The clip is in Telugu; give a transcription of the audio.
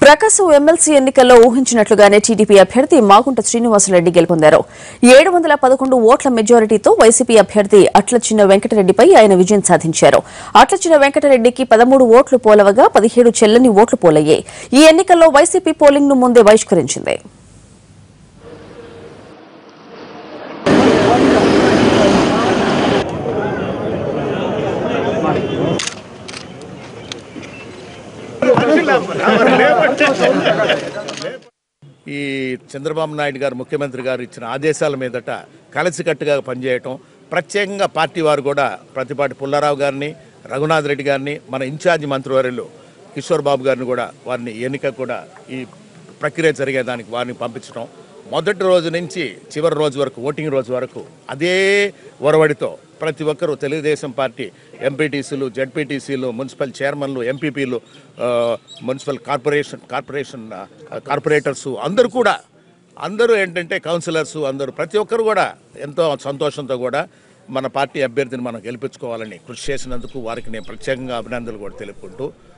ప్రకాశం ఎమ్మెల్సీ ఎన్నికల్లో ఊహించినట్లుగానే టీడీపీ అభ్యర్థి మాగుంట శ్రీనివాసరెడ్డి గెలుపొందారు ఏడు వందల పదకొండు ఓట్ల మెజారిటీతో వైసీపీ అభ్యర్థి అట్లచిన వెంకటరెడ్డిపై ఆయన విజయం సాధించారు అట్లచిన వెంకటరెడ్డికి పదమూడు ఓట్లు పోలవగా పదిహేడు చెల్లని ఓట్లు పోలయ్యాయి ఈ ఎన్నికల్లో వైసీపీ పోలింగ్ ను ముందే బహిష్కరించింది ఈ చంద్రబాబు నాయుడు గారు ముఖ్యమంత్రి గారు ఇచ్చిన ఆదేశాల మీదట కలిసికట్టుగా పనిచేయటం ప్రత్యేకంగా పార్టీ వారు కూడా ప్రతిపాటి పుల్లారావు గారిని రఘునాథ్ రెడ్డి గారిని మన ఇన్ఛార్జి మంత్రివర్యులు కిషోర్ బాబు గారిని కూడా వారిని ఎన్నిక కూడా ఈ ప్రక్రియ జరిగేదానికి వారిని పంపించడం మొదటి రోజు నుంచి చివరి రోజు వరకు ఓటింగ్ రోజు వరకు అదే ఒరవడితో ప్రతి ఒక్కరూ తెలుగుదేశం పార్టీ ఎంపీటీసీలు జడ్పీటీసీలు మున్సిపల్ చైర్మన్లు ఎంపీపీలు మున్సిపల్ కార్పొరేషన్ కార్పొరేషన్ ఆ, కార్పొరేటర్సు అందరూ కూడా అందరూ ఏంటంటే కౌన్సిలర్స్ అందరూ ప్రతి ఒక్కరు కూడా ఎంతో సంతోషంతో కూడా మన పార్టీ అభ్యర్థిని మనం గెలిపించుకోవాలని కృషి చేసినందుకు వారికి నేను ప్రత్యేకంగా అభినందనలు కూడా తెలుపుకుంటూ